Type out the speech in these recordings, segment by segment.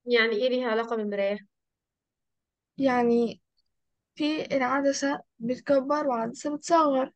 يعني ايه ليها علاقة بالمراية يعني في العدسة بتكبر وعدسة بتصغر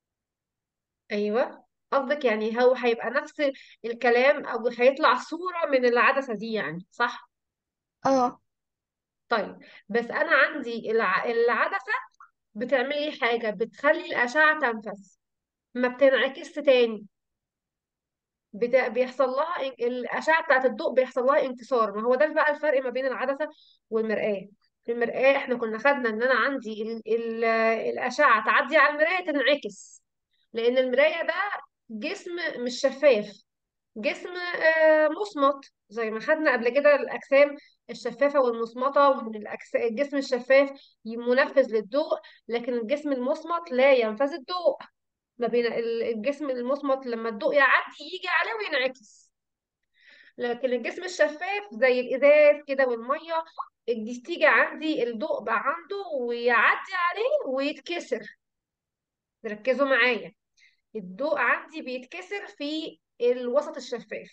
ايوه قصدك يعني هو هيبقى نفس الكلام او هيطلع صورة من العدسة دي يعني صح اه طيب بس انا عندي الع... العدسة بتعمل لي حاجة بتخلي الأشعة تنفذ ما بتنعكس تاني بت... بيحصل لها إن- الأشعة بتاعت الضوء بيحصل لها انكسار ما هو ده بقى الفرق ما بين العدسة والمرآة في المرآة احنا كنا خدنا ان انا عندي ال... ال... الأشعة تعدي على المراية تنعكس لأن المراية ده جسم مش شفاف جسم آه، مصمت زي ما خدنا قبل كده الأجسام الشفافة والمصمتة وإن الأجس- الجسم الشفاف منفذ للضوء لكن الجسم المصمت لا ينفذ الضوء ما بين ال- الجسم المصمت لما الضوء يعدي يجي عليه وينعكس لكن الجسم الشفاف زي الإزاز كده والمية دي تيجي عندي الضوء بقى عنده ويعدي عليه ويتكسر ركزوا معايا الضوء عندي بيتكسر في الوسط الشفاف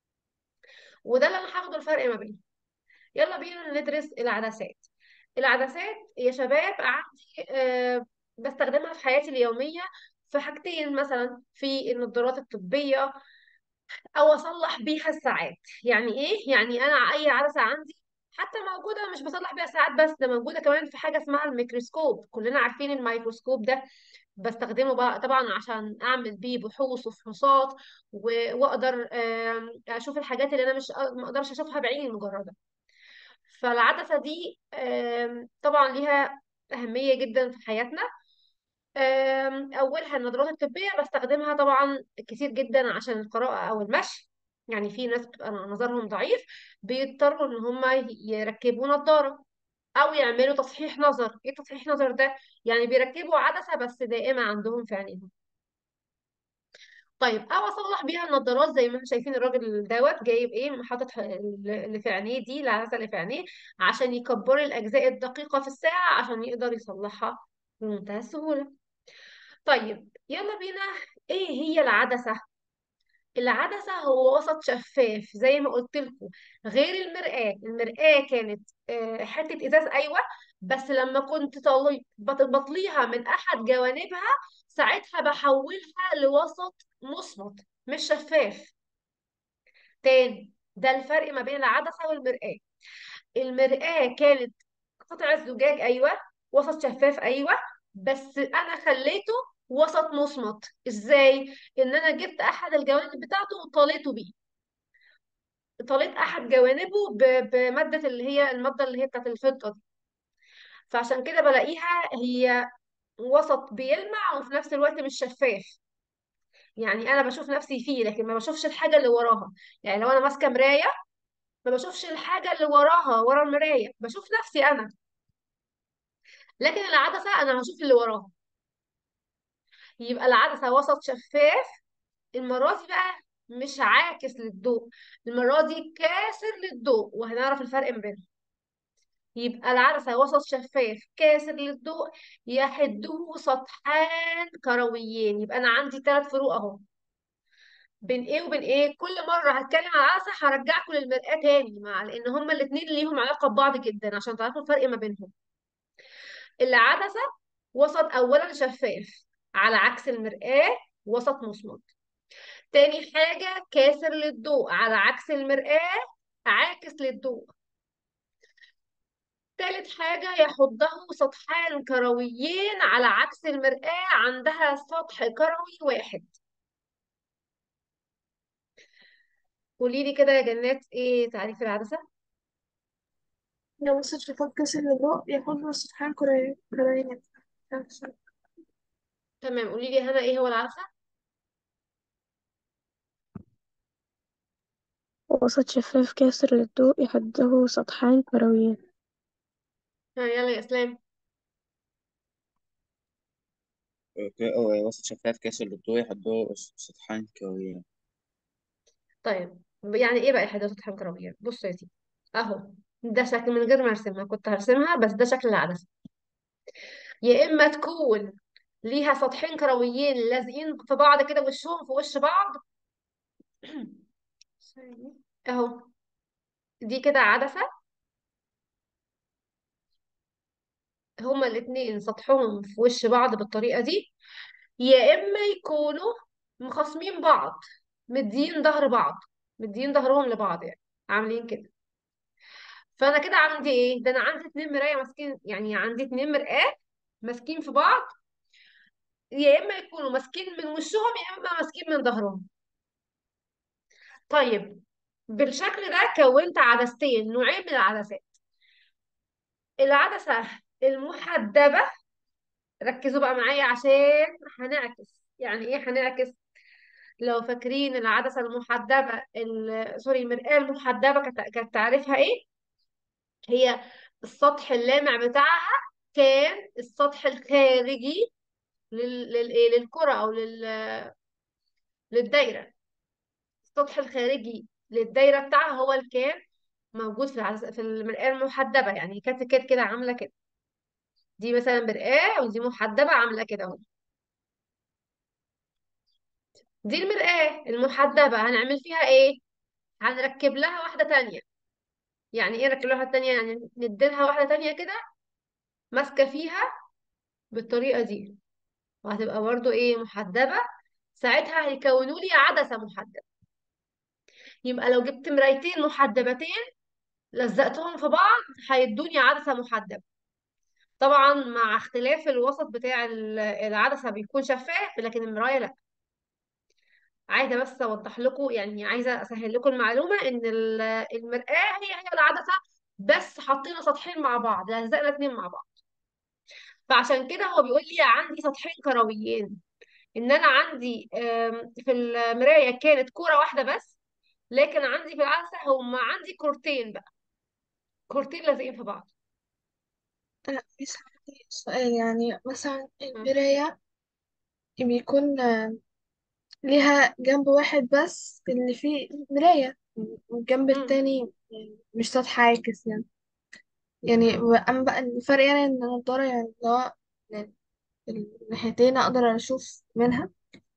وده اللي انا هاخده الفرق ما بينهم يلا بينا ندرس العدسات العدسات يا شباب عندي آه بستخدمها في حياتي اليومية في حاجتين مثلا في النظارات الطبية او اصلح بيها الساعات يعني ايه يعني انا اي عدسة عندي حتى موجودة مش بصلح بيها ساعات بس ده موجودة كمان في حاجة اسمها الميكروسكوب كلنا عارفين الميكروسكوب ده بستخدمه بقى طبعا عشان اعمل بيه بحوث وفحوصات و- واقدر آم، اشوف الحاجات اللي انا مش ما اقدرش اشوفها بعيني المجردة فالعدسة دي آم، طبعا ليها أهمية جدا في حياتنا آم، أولها النظارات الطبية بستخدمها طبعا كتير جدا عشان القراءة أو المشي يعني في ناس بتبقى نظرهم ضعيف بيضطروا إن هم يركبوا نظارة أو يعملوا تصحيح نظر إيه تصحيح نظر ده؟ يعني بيركبوا عدسة بس دائمة عندهم في عينيهم طيب او اصلح بيها النضارات زي ما احنا شايفين الراجل دوت جايب ايه حاطط اللي في عينيه دي العدسه اللي في عينيه عشان يكبر الاجزاء الدقيقه في الساعه عشان يقدر يصلحها بمنتهى السهوله طيب يلا بينا ايه هي العدسه العدسه هو وسط شفاف زي ما قلت لكم غير المرآة المرآة كانت آه، حته ازاز ايوه بس لما كنت طلي بط- بطليها من احد جوانبها ساعتها بحولها لوسط مصمت مش شفاف تاني ده الفرق ما بين العدسة والمرآة المرآة كانت قطع الزجاج أيوة وسط شفاف أيوة بس أنا خليته وسط مصمت إزاي؟ إن أنا جبت أحد الجوانب بتاعته وطليته بيه طليت أحد جوانبه ب- بمادة اللي هي المادة اللي هي بتاعت الفضة دي فعشان كده بلاقيها هي وسط بيلمع وفي نفس الوقت مش شفاف يعني أنا بشوف نفسي فيه لكن ما بشوفش الحاجة اللي وراها يعني لو أنا ماسكة مراية ما بشوفش الحاجة اللي وراها ورا المراية بشوف نفسي أنا لكن العدسة أنا هشوف اللي وراها يبقى العدسة وسط شفاف المرة دي بقى مش عاكس للضوء المرة دي كاسر للضوء وهنعرف الفرق ما بينهم يبقى العدسة وسط شفاف كاسر للضوء يحده سطحان كرويين يبقى أنا عندي ثلاث فروق أهو بين ايه وبين ايه كل مره هتكلم على العدسه هرجعكم للمرآة تاني مع لان هما الاثنين ليهم علاقه ببعض جدا عشان تعرفوا الفرق ما بينهم العدسة وسط أولا شفاف على عكس المرآة وسط مصمت تاني حاجة كاسر للضوء على عكس المرآة عاكس للضوء تالت حاجة يحضه سطحان كرويين على عكس المرآة عندها سطح كروي واحد قولي لي كده يا جنات ايه تعريف العدسة لو وصلت في فوق كسر الضوء ياخد سطحين كري- كرويين تمام قولي لي هنا ايه هو العدسة وسط شفاف كاسر للضوء يحده سطحان كرويين ها يلا يا اسلام ك- أو وسط شفاف كاسر للضوء يحدوه سطحان كويين طيب يعني ايه بقى حدة سطحان كرويين بص يا سيدي اهو ده شكل من غير ما ارسمها كنت هرسمها بس ده شكل العدسة يا اما تكون ليها سطحين كرويين لازقين في بعض كده وشهم في وش بعض اهو دي كده عدسة هما الاتنين سطحهم في وش بعض بالطريقة دي يا إما يكونوا مخاصمين بعض مدين ظهر بعض مدين ظهرهم لبعض يعني عاملين كده فأنا كده عندي إيه؟ ده أنا عندي اتنين مراية ماسكين يعني عندي اتنين مرآة ماسكين في بعض يا إما يكونوا ماسكين من وشهم يا إما ماسكين من ظهرهم طيب بالشكل ده كونت عدستين نوعين من العدسات العدسة المحدبة ركزوا بقى معايا عشان هنعكس يعني ايه هنعكس لو فاكرين العدسة المحدبة ال- سوري المرآة المحدبة كانت كانت تعريفها ايه هي السطح اللامع بتاعها كان السطح الخارجي لل... لل... إيه؟ للكرة او لل... للدايرة السطح الخارجي للدايرة بتاعها هو اللي كان موجود في العدسة في المرآة المحدبة يعني كانت كانت كده عاملة كده دي مثلا مرآة ودي محدبة عاملة كده اهو دي المرآة المحدبة هنعمل فيها ايه هنركب لها واحدة تانية يعني ايه نركب لها واحدة تانية يعني نديلها واحدة تانية كده ماسكة فيها بالطريقة دي وهتبقى برضو ايه محدبة ساعتها هيكونوا لي عدسة محدبة يبقى لو جبت مرايتين محدبتين لزقتهم في بعض هيدوني عدسة محدبة طبعا مع اختلاف الوسط بتاع ال- العدسة بيكون شفاف لكن المراية لا عايزة بس اوضح لكم يعني عايزة اسهل لكم المعلومة ان ال- المرآة هي هي العدسة بس حطينا سطحين مع بعض لزقنا اتنين مع بعض فعشان كده هو بيقول لي عندي سطحين كرويين ان انا عندي آم، في المرايه كانت كوره واحده بس لكن عندي في العدسه هم عندي كورتين بقى كورتين لازقين في بعض أنا بس عندي سؤال يعني مثلا مم. المراية بيكون آه، ليها جنب واحد بس اللي فيه مراية والجنب مم. التاني يعني مش سطح عاكس يعني يعني مم. أما بقى الفرق يعني إن النضارة يعني اللي هو يعني الناحيتين أقدر أشوف منها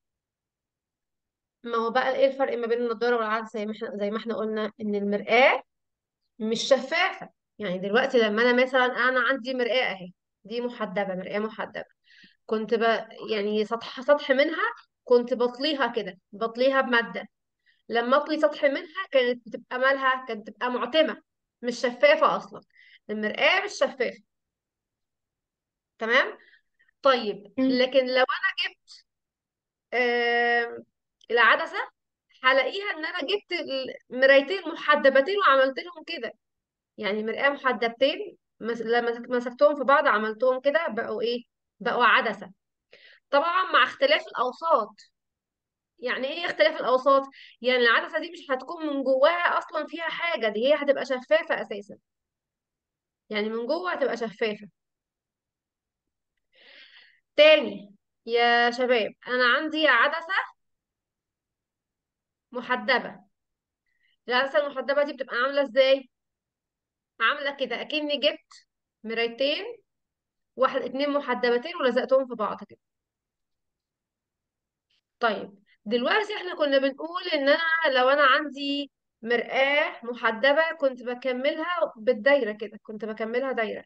ما هو بقى ايه الفرق ما بين النضاره والعدسه زي ما احنا زي ما احنا قلنا ان المرآه مش شفافه يعني دلوقتي لما انا مثلا انا عندي مرآه اهي دي محدبه مرآه محدبه كنت ب... يعني سطح سطح منها كنت بطليها كده بطليها بماده لما اطلي سطح منها كانت بتبقى مالها كانت بتبقى معتمة مش شفافة اصلا المرآة مش شفافة تمام طيب مم. لكن لو انا جبت آم، العدسة هلاقيها ان انا جبت المرايتين محدبتين وعملت لهم كده يعني مرآة محدبتين مس- لما مسكتهم في بعض عملتهم كده بقوا ايه بقوا عدسة طبعا مع اختلاف الاوساط يعني ايه اختلاف الاوساط يعني العدسة دي مش هتكون من جواها اصلا فيها حاجة دي هي هتبقى شفافة اساسا يعني من جوه هتبقى شفافة تاني يا شباب انا عندي عدسة محدبة العدسة المحدبة دي بتبقى عاملة ازاي عاملة كده اكني جبت مرايتين واحد اتنين محدبتين ولزقتهم في بعض كده طيب دلوقتي احنا كنا بنقول ان انا لو انا عندي مرآة محدبة كنت بكملها بالدايرة كده كنت بكملها دايرة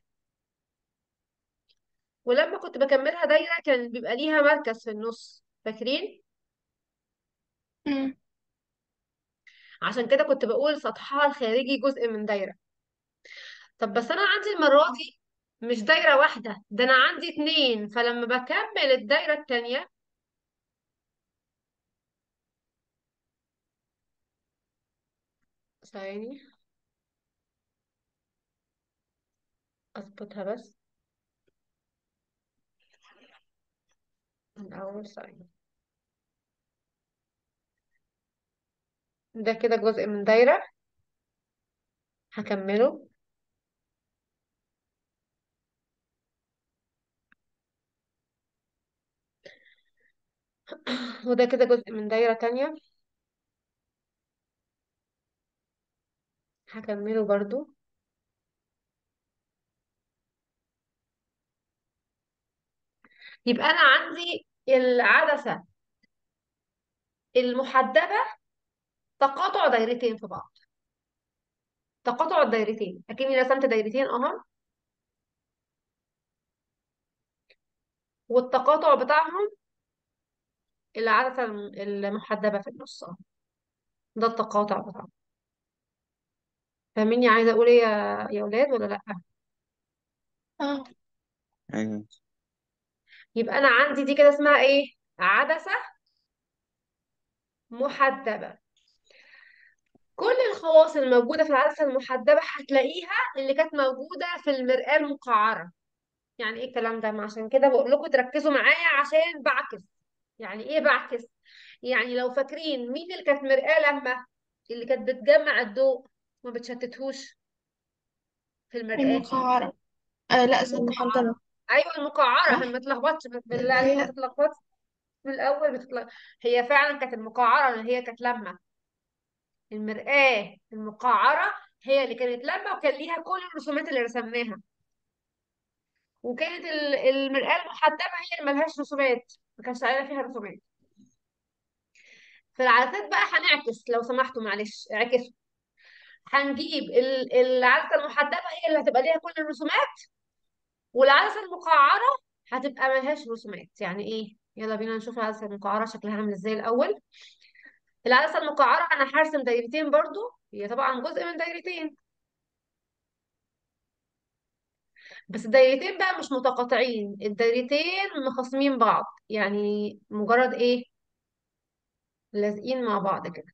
ولما كنت بكملها دايرة كان بيبقى ليها مركز في النص فاكرين مم. عشان كده كنت بقول سطحها الخارجي جزء من دايرة طب بس انا عندي المرة دي مش دايرة واحدة ده انا عندي اتنين فلما بكمل الدايرة التانية ثواني اظبطها بس من اول ثانية ده كده جزء من دايرة هكمله وده كده جزء من دايرة تانية هكمله برضو يبقى انا عندي العدسة المحدبة تقاطع دايرتين في بعض تقاطع الدايرتين اكني رسمت دايرتين اهو والتقاطع بتاعهم العدسة المحدبة في النص اهو ده التقاطع بتاعهم فاهميني عايزة اقول ايه يا يا ولاد ولا لا اه أيوة يبقى انا عندي دي كده اسمها ايه عدسة محدبة كل الخواص الموجودة في العدسة المحدبة هتلاقيها اللي كانت موجودة في المرآة المقعرة يعني ايه الكلام ده ما عشان كده بقول لكم تركزوا معايا عشان بعكس يعني ايه بعكس يعني لو فاكرين مين اللي كانت مرآة لما اللي كانت بتجمع الضوء ما بتشتتهوش في المرآة المقعرة آه لا المقعرة المحدبة ايوه المقعرة صح عشان ما تلخبطش بالله اللي عليك ما هي تتلخبطش من الاول بتتلخبط هي فعلا كانت المقعرة اللي هي كانت لما المرآة المقعرة هي اللي كانت لما وكان ليها كل الرسومات اللي رسمناها وكانت ال- المرآة المحدبة هي اللي ملهاش رسومات ما كانش عليها فيها رسومات في العدسات بقى هنعكس لو سمحتوا معلش اعكسوا هنجيب ال- العدسة المحدبة هي اللي هتبقى ليها كل الرسومات والعدسة المقعرة هتبقى ملهاش رسومات يعني ايه يلا بينا نشوف العدسة المقعرة شكلها عامل ازاي الأول العدسة المقعرة أنا هرسم دايرتين برضو هي طبعا جزء من دايرتين بس الدايرتين بقى مش متقاطعين الدايرتين مخاصمين بعض يعني مجرد ايه لازقين مع بعض كده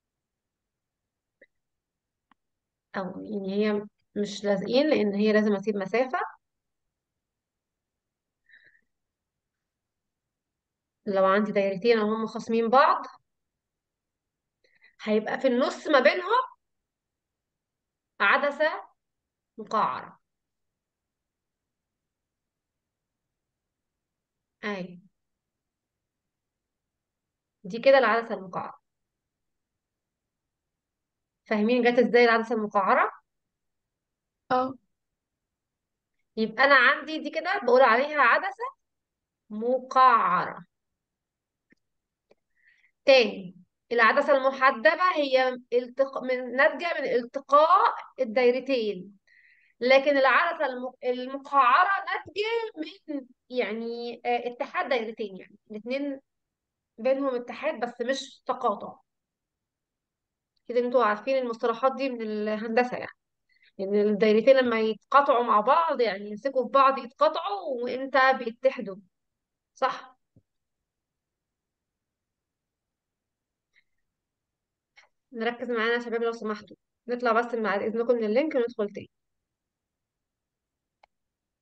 او يعني هي مش لازقين لان هي لازم اسيب مسافة لو عندي دايرتين او هم خاصمين بعض هيبقى في النص ما بينهم عدسة مقعرة اي دي كده العدسة المقعرة فاهمين جت ازاي العدسة المقعرة اه يبقى انا عندي دي كده بقول عليها عدسة مقعرة تاني العدسة المحدبة هي التق... من ناتجة من التقاء الدايرتين لكن العدسة الم... المقعرة ناتجة من يعني آه، اتحاد دايرتين يعني الاثنين بينهم اتحاد بس مش تقاطع كده انتوا عارفين المصطلحات دي من الهندسة يعني ان الدايرتين لما يتقاطعوا مع بعض يعني يمسكوا في بعض يتقاطعوا وانت بيتحدوا صح نركز معانا يا شباب لو سمحتوا نطلع بس مع اذنكم من اللينك وندخل تاني